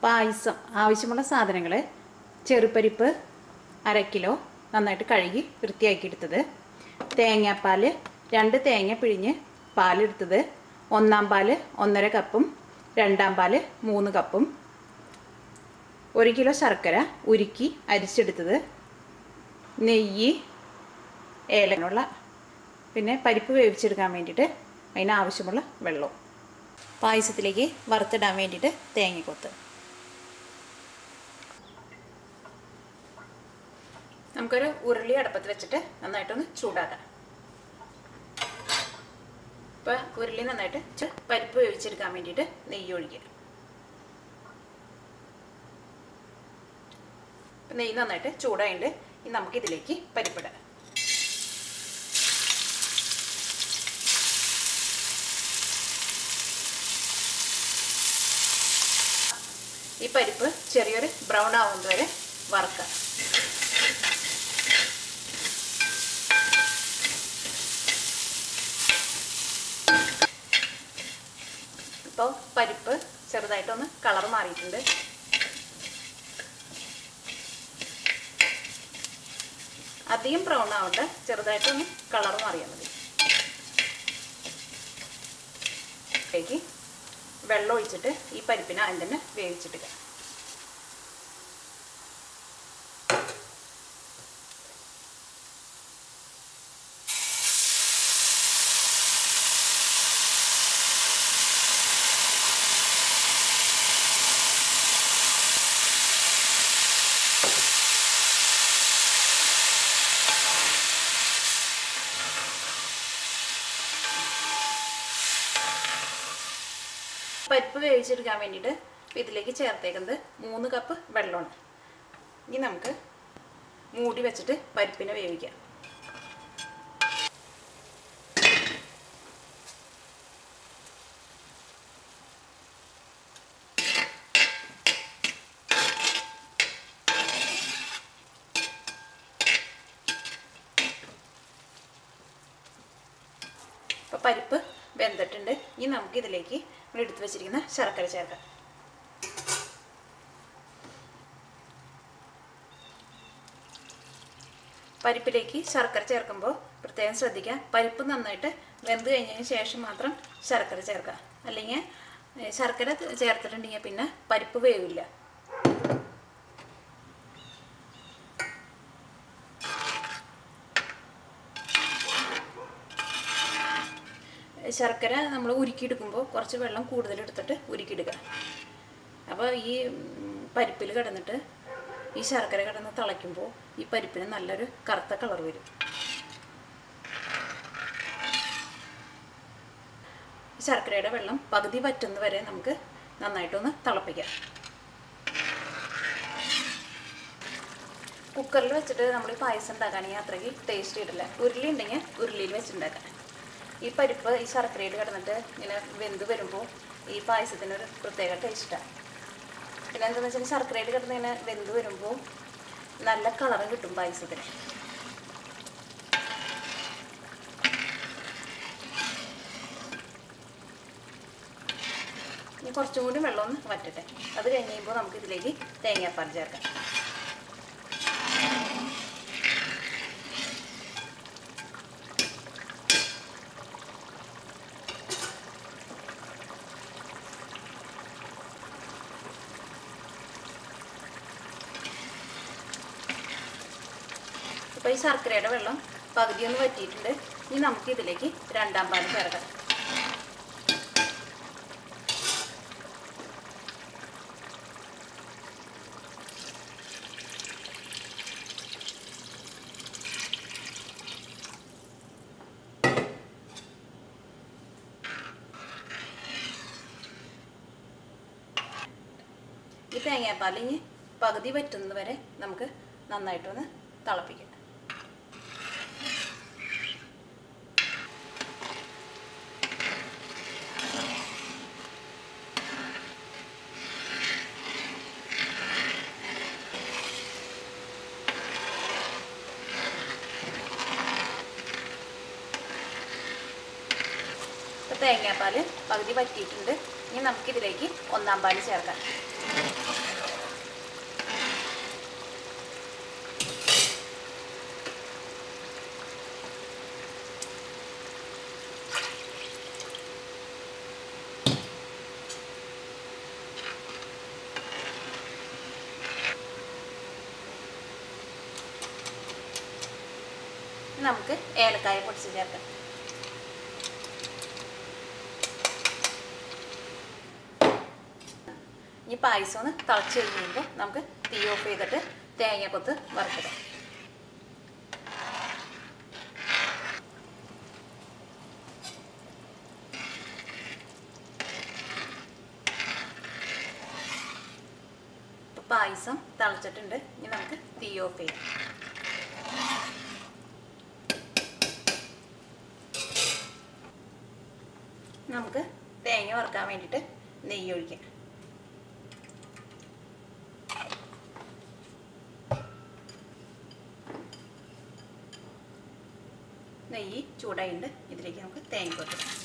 പായസം ആവശ്യമുള്ള സാധനങ്ങൾ ചെറുപരിപ്പ് അര കിലോ നന്നായിട്ട് കഴുകി വൃത്തിയാക്കിയെടുത്തത് തേങ്ങാപ്പാൽ രണ്ട് തേങ്ങ പിഴിഞ്ഞ് പാലെടുത്തത് ഒന്നാം പാല് ഒന്നര കപ്പും രണ്ടാം പാല് മൂന്ന് കപ്പും ഒരു കിലോ ശർക്കര ഉരുക്കി അരിച്ചെടുത്തത് നെയ്യ് ഏലനുള്ള പിന്നെ പരിപ്പ് വേവിച്ചെടുക്കാൻ വേണ്ടിയിട്ട് അതിനാവശ്യമുള്ള വെള്ളവും പായസത്തിലേക്ക് വറുത്തിടാൻ വേണ്ടിയിട്ട് തേങ്ങക്കൊത്ത് നമുക്കൊരു ഉരുളി അടുപ്പത്ത് വെച്ചിട്ട് നന്നായിട്ടൊന്ന് ചൂടാക്കാം ഇപ്പം ഉരുളി നന്നായിട്ട് ചു- പരിപ്പ് വേവിച്ചെടുക്കാൻ വേണ്ടിയിട്ട് നെയ്യ് ഒഴിക്കുക ഇപ്പം നെയ്യ് നന്നായിട്ട് ചൂടായിട്ട് ഇനി നമുക്കിതിലേക്ക് പരിപ്പിടാം ഈ പരിപ്പ് ചെറിയൊരു ബ്രൗൺ ആവുന്നത് വരെ വറുക്കാം ഇപ്പോൾ പരിപ്പ് ചെറുതായിട്ടൊന്ന് കളർ മാറിയിട്ടുണ്ട് അധികം ബ്രൗൺ ആവണ്ട ചെറുതായിട്ടൊന്ന് കളർ മാറിയാൽ മതി ഇതിലേക്ക് വെള്ളം ഒഴിച്ചിട്ട് ഈ പരിപ്പിനെ അതിൽ തന്നെ വേവിച്ചിട്ടില്ല പരിപ്പ് വേവിച്ചെടുക്കാൻ വേണ്ടിയിട്ട് ഇതിലേക്ക് ചേർത്തേക്കുന്നത് മൂന്ന് കപ്പ് വെള്ളമാണ് ഇനി നമുക്ക് മൂടി വെച്ചിട്ട് പരിപ്പിനെ വേവിക്കാം അപ്പോൾ പരിപ്പ് വെന്തിട്ടുണ്ട് ഇനി നമുക്ക് ഇതിലേക്ക് നമ്മൾ എടുത്തു വെച്ചിരിക്കുന്ന ശർക്കര ചേർക്കാം പരിപ്പിലേക്ക് ശർക്കര ചേർക്കുമ്പോൾ പ്രത്യേകം ശ്രദ്ധിക്കുക പരിപ്പ് നന്നായിട്ട് വെന്ത് കഴിഞ്ഞതിന് ശേഷം മാത്രം ശർക്കര ചേർക്കുക അല്ലെങ്കിൽ ഏ, ശർക്കര ചേർത്തിട്ടുണ്ടെങ്കിൽ പിന്നെ പരിപ്പ് വേവില്ല ശർക്കര നമ്മൾ ഉരുക്കിയെടുക്കുമ്പോൾ കുറച്ച് വെള്ളം കൂടുതൽ എടുത്തിട്ട് ഉരുക്കിയെടുക്കുക അപ്പോൾ ഈ പരിപ്പിൽ കിടന്നിട്ട് ഈ ശർക്കര കിടന്ന് തിളയ്ക്കുമ്പോൾ ഈ പരിപ്പിന് നല്ലൊരു കറുത്ത കളർ വരും ശർക്കരയുടെ വെള്ളം പകുതി വറ്റുന്ന വരെ നമുക്ക് നന്നായിട്ടൊന്ന് തിളപ്പിക്കാം കുക്കറിൽ വെച്ചിട്ട് നമ്മൾ ഈ പായസം ഉണ്ടാക്കുകയാണെങ്കിൽ അത്രയ്ക്ക് ടേസ്റ്റ് കിട്ടില്ല ഉരുളി ഉണ്ടെങ്കിൽ ഉരുളിയിൽ വെച്ചിട്ടുണ്ടാക്കാം ഈ പരിപ്പ് ഈ ശർക്കരയിൽ കിടന്നിട്ട് ഇങ്ങനെ വെന്ത് വരുമ്പോൾ ഈ പായസത്തിനൊരു പ്രത്യേക ടേസ്റ്റാണ് പിന്നെ എന്താണെന്ന് വെച്ചാൽ ശർക്കരയിൽ കിടന്ന് ഇങ്ങനെ വെന്ത് വരുമ്പോൾ നല്ല കളറും കിട്ടും പായസത്തിന് ഇനി കുറച്ചും കൂടി വെള്ളം ഒന്ന് വറ്റട്ടെ അത് കഴിഞ്ഞ് കഴിയുമ്പോൾ നമുക്ക് ഇതിലേക്ക് തേങ്ങാപ്പാൽ ചേർക്കാം ഇപ്പോൾ ഈ ശർക്കരയുടെ വെള്ളം പകുതി ഒന്ന് വറ്റിയിട്ടുണ്ട് ഇനി നമുക്ക് ഇതിലേക്ക് രണ്ടാം പാൽ ചേർക്കാം ഈ തേങ്ങാപ്പാൽ ഇനി പകുതി വറ്റുന്നത് വരെ നമുക്ക് നന്നായിട്ടൊന്ന് തിളപ്പിക്കാം ഇപ്പോൾ തേങ്ങാപ്പാൽ പകുതി വറ്റിയിട്ടുണ്ട് ഇനി നമുക്കിതിലേക്ക് ഒന്നാം പാൽ ചേർക്കാം നമുക്ക് ഏലക്കായ പൊടിച്ച് ചേർക്കാം ഈ പായസം ഒന്ന് തിളച്ച് കഴിയുമ്പോൾ നമുക്ക് തീ ഓഫ് ചെയ്തിട്ട് തേങ്ങ കൊത്ത് വറുത്തിടാം ഇപ്പൊ പായസം തിളച്ചിട്ടുണ്ട് ഇനി നമുക്ക് തീ ഓഫ് ചെയ്യാം നമുക്ക് തേങ്ങ വറുക്കാൻ വേണ്ടിയിട്ട് നെയ്യ് ഒഴിക്കാം നെയ്യ് ചൂടായിട്ടുണ്ട് ഇതിലേക്ക് നമുക്ക് തേങ്ങ കൊട്ടിടാം